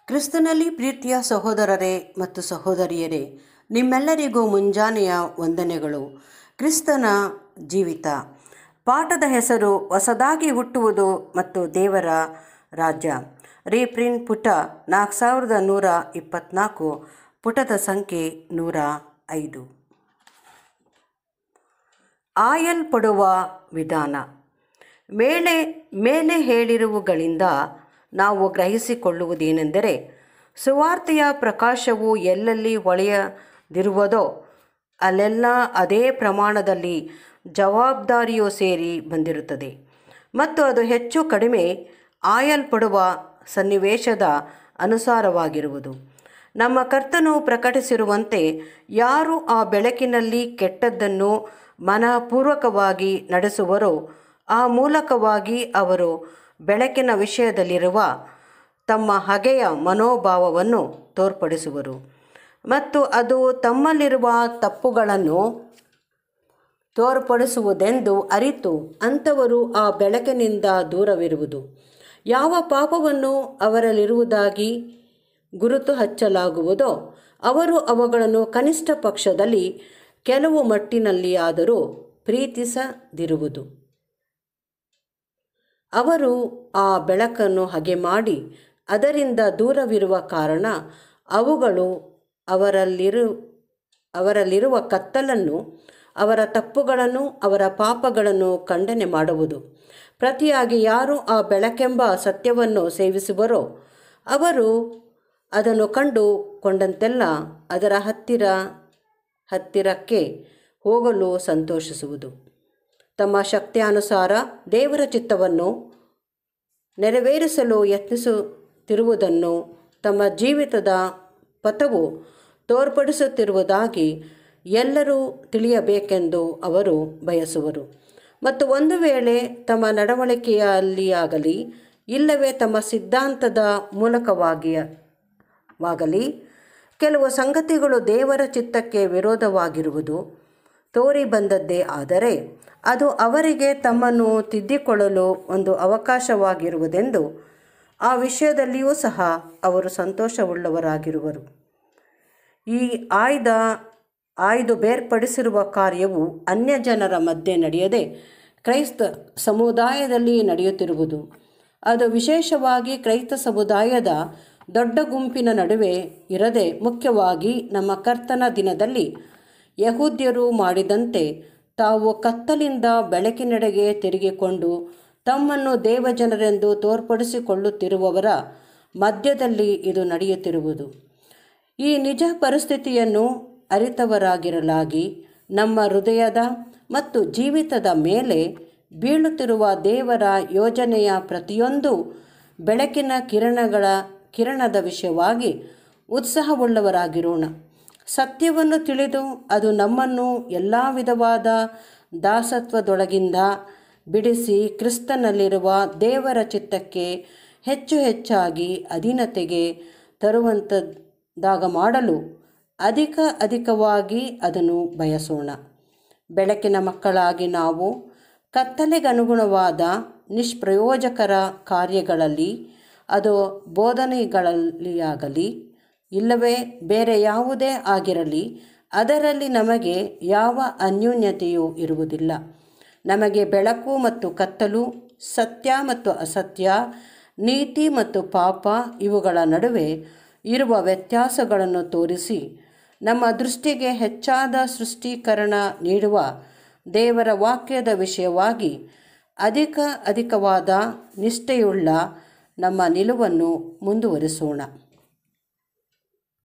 ಕ್ರಿಸ್ತನಲ್ಲಿ ಪ್ರೀತಿಯ ಸಹೋದರರೇ ಮತ್ತು ಸಹೋದರಿಯರೇ ನಿಮ್ಮೆಲ್ಲರಿಗೂ ಮುಂಜಾನೆಯ ವಂದನೆಗಳು ಕ್ರಿಸ್ತನ ಜೀವಿತ ಪಾಠದ ಹೆಸರು ಹೊಸದಾಗಿ ಹುಟ್ಟುವುದು ಮತ್ತು ದೇವರ ರಾಜ್ಯ ರೀಪ್ರಿಂಟ್ ಪುಟ ನಾಲ್ಕು ಸಾವಿರದ ನೂರ ಇಪ್ಪತ್ತ್ನಾಲ್ಕು ಪುಟದ ಸಂಖ್ಯೆ ನೂರ ಐದು ಆಯಲ್ಪಡುವ ವಿಧಾನ ಮೇಲೆ ಮೇಲೆ ಹೇಳಿರುವುಗಳಿಂದ ನಾವು ಗ್ರಹಿಸಿಕೊಳ್ಳುವುದೇನೆಂದರೆ ಸುವಾರ್ತೆಯ ಪ್ರಕಾಶವು ಎಲ್ಲೆಲ್ಲಿ ಹೊಳೆಯದಿರುವುದೋ ಅಲ್ಲೆಲ್ಲ ಅದೇ ಪ್ರಮಾಣದಲ್ಲಿ ಜವಾಬ್ದಾರಿಯು ಸೇರಿ ಬಂದಿರುತ್ತದೆ ಮತ್ತು ಅದು ಹೆಚ್ಚು ಕಡಿಮೆ ಆಯಲ್ಪಡುವ ಸನ್ನಿವೇಶದ ಅನುಸಾರವಾಗಿರುವುದು ನಮ್ಮ ಕರ್ತನು ಪ್ರಕಟಿಸಿರುವಂತೆ ಯಾರು ಆ ಬೆಳಕಿನಲ್ಲಿ ಕೆಟ್ಟದ್ದನ್ನು ಮನಪೂರ್ವಕವಾಗಿ ನಡೆಸುವರೋ ಆ ಮೂಲಕವಾಗಿ ಅವರು ಬೆಳಕಿನ ವಿಷಯದಲ್ಲಿರುವ ತಮ್ಮ ಹಗೆಯ ಮನೋಭಾವವನ್ನು ತೋರ್ಪಡಿಸುವರು ಮತ್ತು ಅದು ತಮ್ಮಲ್ಲಿರುವ ತಪ್ಪುಗಳನ್ನು ತೋರ್ಪಡಿಸುವುದೆಂದು ಅರಿತು ಅಂಥವರು ಆ ಬೆಳಕಿನಿಂದ ದೂರವಿರುವುದು ಯಾವ ಪಾಪವನ್ನು ಅವರಲ್ಲಿರುವುದಾಗಿ ಗುರುತು ಹಚ್ಚಲಾಗುವುದೋ ಅವರು ಅವುಗಳನ್ನು ಕನಿಷ್ಠ ಪಕ್ಷದಲ್ಲಿ ಕೆಲವು ಮಟ್ಟಿನಲ್ಲಿಯಾದರೂ ಪ್ರೀತಿಸದಿರುವುದು ಅವರು ಆ ಬೆಳಕನ್ನು ಹಗೆ ಮಾಡಿ ಅದರಿಂದ ದೂರವಿರುವ ಕಾರಣ ಅವುಗಳು ಅವರಲ್ಲಿರು ಅವರಲ್ಲಿರುವ ಕತ್ತಲನ್ನು ಅವರ ತಪ್ಪುಗಳನ್ನು ಅವರ ಪಾಪಗಳನ್ನು ಖಂಡನೆ ಮಾಡುವುದು ಪ್ರತಿಯಾಗಿ ಯಾರು ಆ ಬೆಳಕೆಂಬ ಸತ್ಯವನ್ನು ಸೇವಿಸುವರೋ ಅವರು ಅದನ್ನು ಕಂಡುಕೊಂಡಂತೆಲ್ಲ ಅದರ ಹತ್ತಿರ ಹತ್ತಿರಕ್ಕೆ ಹೋಗಲು ಸಂತೋಷಿಸುವುದು ತಮ್ಮ ಶಕ್ತಿಯಾನುಸಾರ ದೇವರ ಚಿತ್ತವನ್ನು ನೆರವೇರಿಸಲು ಯತ್ನಿಸುತ್ತಿರುವುದನ್ನು ತಮ್ಮ ಜೀವಿತದ ಪಥವು ತೋರ್ಪಡಿಸುತ್ತಿರುವುದಾಗಿ ಎಲ್ಲರೂ ತಿಳಿಯಬೇಕೆಂದು ಅವರು ಬಯಸುವರು ಮತ್ತು ಒಂದು ವೇಳೆ ತಮ್ಮ ನಡವಳಿಕೆಯಲ್ಲಿಯಾಗಲಿ ಇಲ್ಲವೇ ತಮ್ಮ ಸಿದ್ಧಾಂತದ ಮೂಲಕವಾಗಿ ವಾಗಲಿ ಕೆಲವು ಸಂಗತಿಗಳು ದೇವರ ಚಿತ್ತಕ್ಕೆ ವಿರೋಧವಾಗಿರುವುದು ತೋರಿ ಬಂದದ್ದೇ ಆದರೆ ಅದು ಅವರಿಗೆ ತಮ್ಮನ್ನು ತಿದ್ದಿಕೊಳ್ಳಲು ಒಂದು ಅವಕಾಶವಾಗಿರುವುದೆಂದು ಆ ವಿಷಯದಲ್ಲಿಯೂ ಸಹ ಅವರು ಸಂತೋಷವುಳ್ಳವರಾಗಿರುವರು ಈ ಆಯ್ದ ಆಯ್ದು ಬೇರ್ಪಡಿಸಿರುವ ಕಾರ್ಯವು ಅನ್ಯಜನರ ಮಧ್ಯೆ ನಡೆಯದೆ ಕ್ರೈಸ್ತ ಸಮುದಾಯದಲ್ಲಿ ನಡೆಯುತ್ತಿರುವುದು ಅದು ವಿಶೇಷವಾಗಿ ಕ್ರೈಸ್ತ ಸಮುದಾಯದ ದೊಡ್ಡ ಗುಂಪಿನ ನಡುವೆ ಇರದೆ ಮುಖ್ಯವಾಗಿ ನಮ್ಮ ಕರ್ತನ ದಿನದಲ್ಲಿ ಯಹೂದ್ಯರು ಮಾಡಿದಂತೆ ತಾವು ಕತ್ತಲಿಂದ ಬೆಳಕಿನೆಡೆಗೆ ತಿರುಗಿಕೊಂಡು ತಮ್ಮನ್ನು ದೇವಜನರೆಂದು ತೋರ್ಪಡಿಸಿಕೊಳ್ಳುತ್ತಿರುವವರ ಮಧ್ಯದಲ್ಲಿ ಇದು ನಡೆಯುತ್ತಿರುವುದು ಈ ನಿಜ ಪರಿಸ್ಥಿತಿಯನ್ನು ಅರಿತವರಾಗಿರಲಾಗಿ ನಮ್ಮ ಹೃದಯದ ಮತ್ತು ಜೀವಿತದ ಮೇಲೆ ಬೀಳುತ್ತಿರುವ ದೇವರ ಯೋಜನೆಯ ಪ್ರತಿಯೊಂದು ಬೆಳಕಿನ ಕಿರಣಗಳ ಕಿರಣದ ವಿಷಯವಾಗಿ ಉತ್ಸಾಹವುಳ್ಳವರಾಗಿರೋಣ ಸತ್ಯವನ್ನು ತಿಳಿದು ಅದು ನಮ್ಮನ್ನು ಎಲ್ಲ ವಿಧವಾದ ದಾಸತ್ವದೊಳಗಿಂದ ಬಿಡಿಸಿ ಕ್ರಿಸ್ತನಲ್ಲಿರುವ ದೇವರ ಚಿತ್ತಕ್ಕೆ ಹೆಚ್ಚು ಹೆಚ್ಚಾಗಿ ಅಧೀನತೆಗೆ ತರುವಂಥದ್ದಾಗ ಮಾಡಲು ಅಧಿಕ ಅಧಿಕವಾಗಿ ಅದನ್ನು ಬಯಸೋಣ ಬೆಳಕಿನ ಮಕ್ಕಳಾಗಿ ನಾವು ಕತ್ತಲೆಗನುಗುಣವಾದ ನಿಷ್ಪ್ರಯೋಜಕರ ಕಾರ್ಯಗಳಲ್ಲಿ ಅದು ಬೋಧನೆಗಳಲ್ಲಿಯಾಗಲಿ ಇಲ್ಲವೇ ಬೇರೆ ಯಾವುದೇ ಆಗಿರಲಿ ಅದರಲ್ಲಿ ನಮಗೆ ಯಾವ ಅನ್ಯೂನ್ಯತೆಯೂ ಇರುವುದಿಲ್ಲ ನಮಗೆ ಬೆಳಕು ಮತ್ತು ಕತ್ತಲು ಸತ್ಯ ಮತ್ತು ಅಸತ್ಯ ನೀತಿ ಮತ್ತು ಪಾಪ ಇವುಗಳ ನಡುವೆ ಇರುವ ವ್ಯತ್ಯಾಸಗಳನ್ನು ತೋರಿಸಿ ನಮ್ಮ ದೃಷ್ಟಿಗೆ ಹೆಚ್ಚಾದ ಸೃಷ್ಟೀಕರಣ ನೀಡುವ ದೇವರ ವಾಕ್ಯದ ವಿಷಯವಾಗಿ ಅಧಿಕ ಅಧಿಕವಾದ ನಿಷ್ಠೆಯುಳ್ಳ ನಮ್ಮ ನಿಲುವನ್ನು ಮುಂದುವರಿಸೋಣ